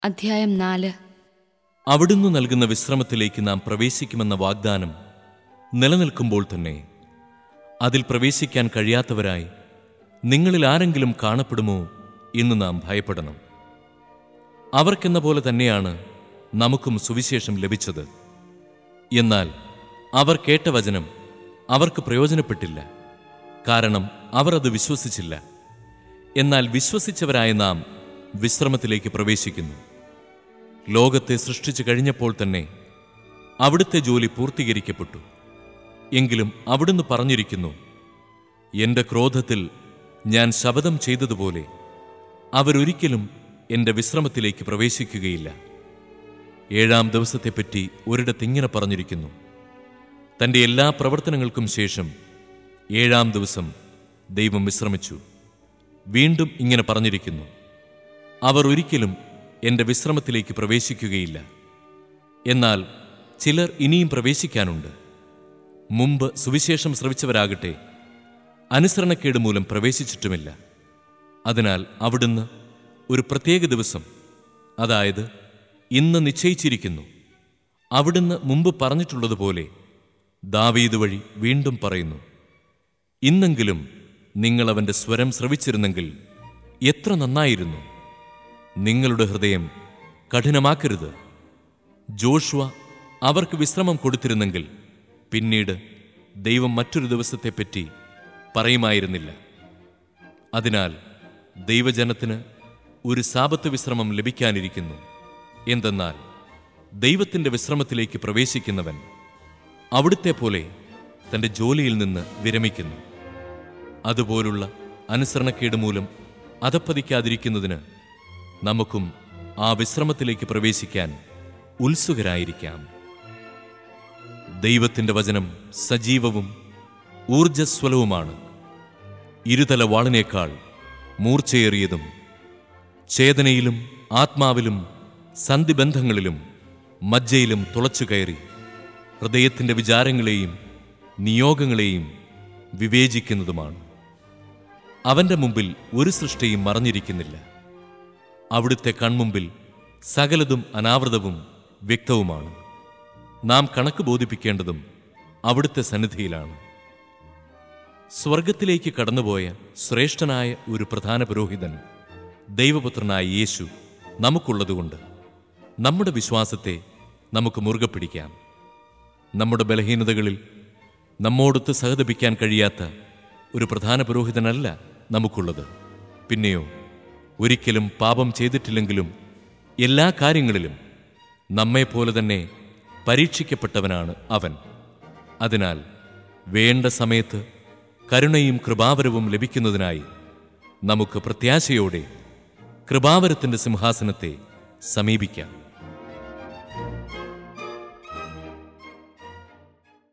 അധ്യായം നാല് അവിടുന്ന് നൽകുന്ന വിശ്രമത്തിലേക്ക് നാം പ്രവേശിക്കുമെന്ന വാഗ്ദാനം നിലനിൽക്കുമ്പോൾ തന്നെ അതിൽ പ്രവേശിക്കാൻ കഴിയാത്തവരായി നിങ്ങളിൽ ആരെങ്കിലും കാണപ്പെടുമോ എന്ന് നാം ഭയപ്പെടണം അവർക്കെന്ന പോലെ തന്നെയാണ് നമുക്കും സുവിശേഷം ലഭിച്ചത് എന്നാൽ അവർ കേട്ട വചനം അവർക്ക് പ്രയോജനപ്പെട്ടില്ല കാരണം അവർ അത് വിശ്വസിച്ചില്ല എന്നാൽ വിശ്വസിച്ചവരായ നാം വിശ്രമത്തിലേക്ക് പ്രവേശിക്കുന്നു ലോകത്തെ സൃഷ്ടിച്ചു കഴിഞ്ഞപ്പോൾ തന്നെ അവിടുത്തെ ജോലി പൂർത്തീകരിക്കപ്പെട്ടു എങ്കിലും അവിടുന്ന് പറഞ്ഞിരിക്കുന്നു എന്റെ ക്രോധത്തിൽ ഞാൻ ശപഥം ചെയ്തതുപോലെ അവരൊരിക്കലും എന്റെ വിശ്രമത്തിലേക്ക് പ്രവേശിക്കുകയില്ല ഏഴാം ദിവസത്തെപ്പറ്റി ഒരിടത്ത് ഇങ്ങനെ പറഞ്ഞിരിക്കുന്നു തന്റെ എല്ലാ പ്രവർത്തനങ്ങൾക്കും ശേഷം ഏഴാം ദിവസം ദൈവം വിശ്രമിച്ചു വീണ്ടും ഇങ്ങനെ പറഞ്ഞിരിക്കുന്നു അവർ ഒരിക്കലും എന്റെ വിശ്രമത്തിലേക്ക് പ്രവേശിക്കുകയില്ല എന്നാൽ ചിലർ ഇനിയും പ്രവേശിക്കാനുണ്ട് മുമ്പ് സുവിശേഷം ശ്രവിച്ചവരാകട്ടെ അനുസരണക്കേട് മൂലം പ്രവേശിച്ചിട്ടുമില്ല അതിനാൽ അവിടുന്ന് ഒരു പ്രത്യേക ദിവസം അതായത് ഇന്ന് നിശ്ചയിച്ചിരിക്കുന്നു അവിടുന്ന് മുമ്പ് പറഞ്ഞിട്ടുള്ളതുപോലെ ദാവീദ് വഴി വീണ്ടും പറയുന്നു ഇന്നെങ്കിലും നിങ്ങൾ അവന്റെ സ്വരം ശ്രവിച്ചിരുന്നെങ്കിൽ എത്ര നന്നായിരുന്നു നിങ്ങളുടെ ഹൃദയം കഠിനമാക്കരുത് ജോഷുവ അവർക്ക് വിശ്രമം കൊടുത്തിരുന്നെങ്കിൽ പിന്നീട് ദൈവം മറ്റൊരു ദിവസത്തെപ്പറ്റി പറയുമായിരുന്നില്ല അതിനാൽ ദൈവജനത്തിന് ഒരു സാപത്ത് വിശ്രമം ലഭിക്കാനിരിക്കുന്നു എന്തെന്നാൽ ദൈവത്തിന്റെ വിശ്രമത്തിലേക്ക് പ്രവേശിക്കുന്നവൻ അവിടുത്തെ പോലെ തന്റെ ജോലിയിൽ നിന്ന് വിരമിക്കുന്നു അതുപോലുള്ള അനുസരണക്കേട് മൂലം അധപ്പതിക്കാതിരിക്കുന്നതിന് നമുക്കും ആ വിശ്രമത്തിലേക്ക് പ്രവേശിക്കാൻ ഉത്സുകരായിരിക്കാം ദൈവത്തിന്റെ വചനം സജീവവും ഊർജസ്വലവുമാണ് ഇരുതല വാളിനേക്കാൾ മൂർച്ചയേറിയതും ചേതനയിലും ആത്മാവിലും സന്ധിബന്ധങ്ങളിലും മജ്ജയിലും തുളച്ചു കയറി ഹൃദയത്തിന്റെ വിചാരങ്ങളെയും നിയോഗങ്ങളെയും വിവേചിക്കുന്നതുമാണ് അവന്റെ മുമ്പിൽ ഒരു സൃഷ്ടിയും മറഞ്ഞിരിക്കുന്നില്ല അവിടുത്തെ കൺമുമ്പിൽ സകലതും അനാവൃതവും വ്യക്തവുമാണ് നാം കണക്ക് ബോധിപ്പിക്കേണ്ടതും അവിടുത്തെ സന്നിധിയിലാണ് സ്വർഗത്തിലേക്ക് കടന്നുപോയ ശ്രേഷ്ഠനായ ഒരു പ്രധാന പുരോഹിതൻ ദൈവപുത്രനായ യേശു നമുക്കുള്ളതുകൊണ്ട് നമ്മുടെ വിശ്വാസത്തെ നമുക്ക് മുറുകെ പിടിക്കാം നമ്മുടെ ബലഹീനതകളിൽ നമ്മോടൊത്ത് സഹതപിക്കാൻ കഴിയാത്ത ഒരു പ്രധാന പുരോഹിതനല്ല നമുക്കുള്ളത് പിന്നെയോ ഒരിക്കലും പാപം ചെയ്തിട്ടില്ലെങ്കിലും എല്ലാ കാര്യങ്ങളിലും നമ്മെപ്പോലെ തന്നെ പരീക്ഷിക്കപ്പെട്ടവനാണ് അവൻ അതിനാൽ വേണ്ട സമയത്ത് കരുണയും കൃപാവരവും ലഭിക്കുന്നതിനായി നമുക്ക് പ്രത്യാശയോടെ കൃപാവരത്തിന്റെ സിംഹാസനത്തെ സമീപിക്കാം